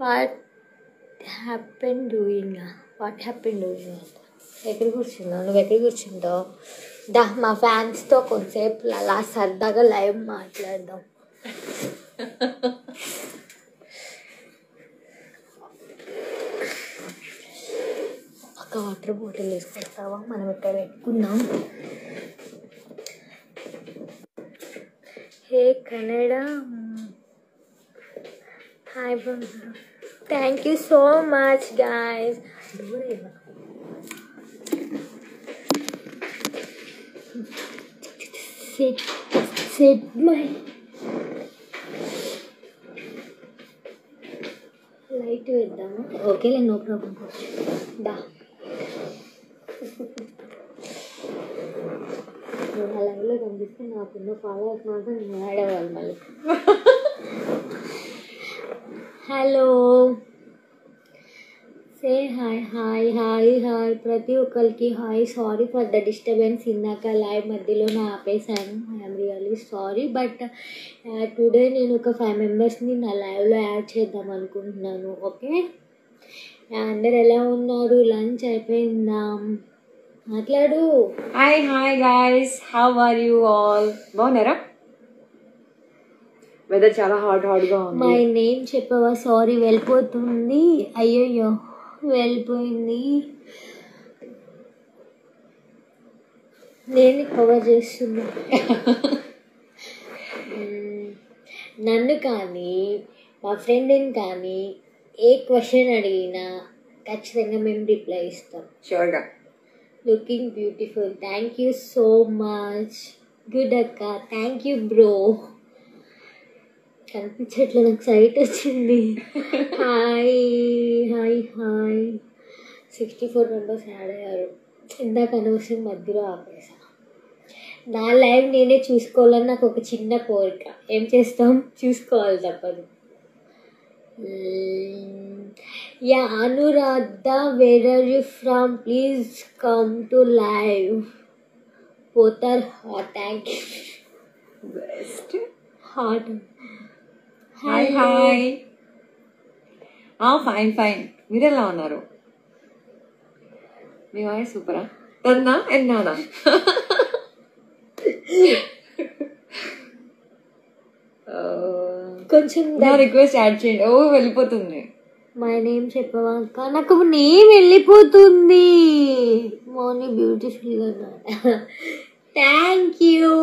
What happen doing what happen doing ఎక్కడ కూర్చున్నావు నువ్వు ఎక్కడ కూర్చుంటావు దా మా ఫ్యాన్స్తో కొంతసేపు అలా సరదాగా లైవ్ మాట్లాడదాం ఒక వాటర్ బాటిల్ తీసుకొస్తావా మనం ఇక్కడ పెట్టుకుందాం hey Kannada hi thank you so much guys set set my light వేద్దామా ఓకేలే నో ప్రాబ్లం దా నువ్వు ఆ లైవ్లో కనిపిస్తే నాకున్న ఫాలోవర్స్ మాత్రం నేను ఆడేవాళ్ళు మళ్ళీ hello say hi hi hi hi ప్రతి ఒక్కరికి hi sorry for the disturbance ఇందాక లైవ్ మధ్యలో నా ఆపేసాను I'm really sorry but today నేను ఒక ఫైవ్ మెంబర్స్ని నా లైవ్లో యాడ్ చేద్దాం అనుకుంటున్నాను ఓకే అందరు ఎలా ఉన్నారు లంచ్ అయిపోయిందా మాట్లాడు hi hi guys how are you all బాగున్నారా వెదర్ చాలా హాట్ హాట్ గా ఉంది మై నేమ్ చెప్పవా సారీ వెళ్ళిపోతుంది అయ్యయ్యో వెళ్ళిపోయింది నేను కవర్ చేస్తున్నా మ్మ్. నన్ను కానీ మా ఫ్రెండ్ని కానీ ఏ క్వశ్చన్ అడిగినా ఖచ్చితంగా మేము రిప్లై ఇస్తాం షూర్ గా looking beautiful thank you so much good అక్క థ్యాంక్ యూ బ్రో కనిపించట్లే నాకు సైట్ వచ్చింది hi hi hi sixty four members add అయ్యారు ఇందాక అనవసరం మధ్యలో ఆపేసా నా లైవ్ నేనే చూసుకోవాలని నాకు ఒక చిన్న కోరిక ఏం చేస్తాం చూసుకోవాలి తప్పదు yeah Anuradha where are you from please come to live పోతార్ hot thank you best hot hi hi ఆ ఫైన్ ఫైన్ మీరు ఎలా ఉన్నారు మీ వాయిస్ సూపరా తన్నా ఎన్నానా కొంచెం నా రిక్వెస్ట్ యాడ్ చేయండి ఓ వెళ్ళిపోతుంది మై నేమ్ చెప్పవా అక్క నాకు నేమ్ వెళ్ళిపోతుంది మార్నింగ్ బ్యూటిఫుల్గా థ్యాంక్ యూ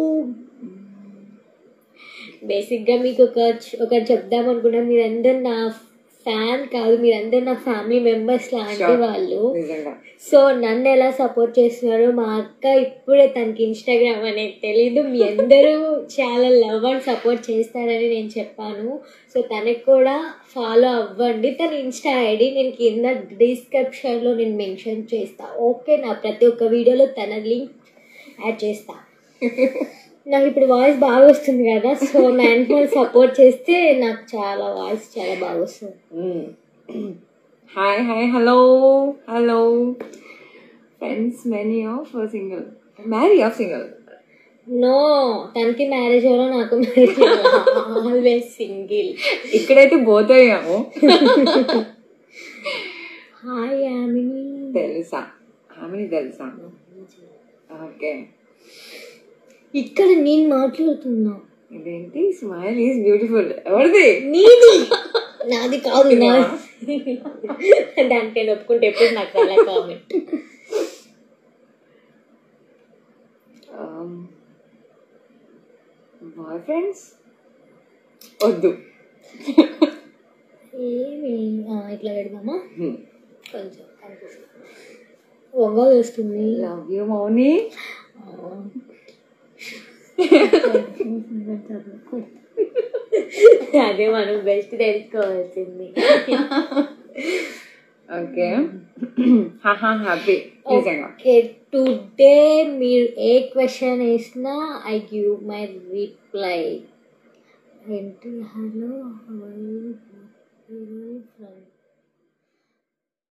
బేసిక్గా మీకు ఒక ఒకటి చెప్దాం అనుకున్నా మీరందరు నా ఫ్యాన్ కాదు మీరందరు నా ఫ్యామిలీ మెంబర్స్ లాంటి Sure. వాళ్ళు నిజంగా సో నన్ను ఎలా సపోర్ట్ చేస్తున్నారు మా అక్క ఇప్పుడే తనకి ఇన్స్టాగ్రామ్ అనేది తెలీదు మీ అందరూ చాలా లవ్ అండ్ సపోర్ట్ చేస్తారని నేను చెప్పాను సో తనకి కూడా ఫాలో అవ్వండి తన ఇన్స్టా ఐడి నేను కింద డిస్క్రిప్షన్లో నేను మెన్షన్ చేస్తా ఓకే నా ప్రతి ఒక్క వీడియోలో తన లింక్ యాడ్ చేస్తా నాకు ఇప్పుడు వాయిస్ బాగా వస్తుంది కదా సో నా వెనకాల సపోర్ట్ చేస్తే నాకు చాలా వాయిస్ చాలా బాగా వస్తుంది hi hi hello hello friends many of single marry of single no తనకి మ్యారేజ్ అవ్వడం నాకు మ్యారేజ్ ఆల్వేస్ సింగిల్ ఇక్కడైతే బోత్ అయ్యాము హాయ్ యామిని తెలుసా ఆమెని తెలుసా ఓకే ఇక్కడ నేను మాట్లాడుతున్నా ఇదేంటి స్మైల్ ఈజ్ బ్యూటిఫుల్ ఎవరిది నీది నాది కాదు నా దానికి నేను ఒప్పుకుంటే ఎప్పుడు నాకు చాలా కామెంట్ బాయ్ ఫ్రెండ్స్ వద్దు ఏమి ఆ, ఇట్లా పెడదామా కొంచెం కనిపిస్తుంది వంగ వేస్తుంది లవ్ యూ మౌని అదే మనం బెస్ట్ తెలుసుకోవాల్సింది ఓకే హాహా హ్యాపీ నిజంగా ఓకే టుడే మీరు ఏ క్వశ్చన్ వేసినా ఐ గివ్ మై రిప్లై ఏంటి హలో ఫ్రెండ్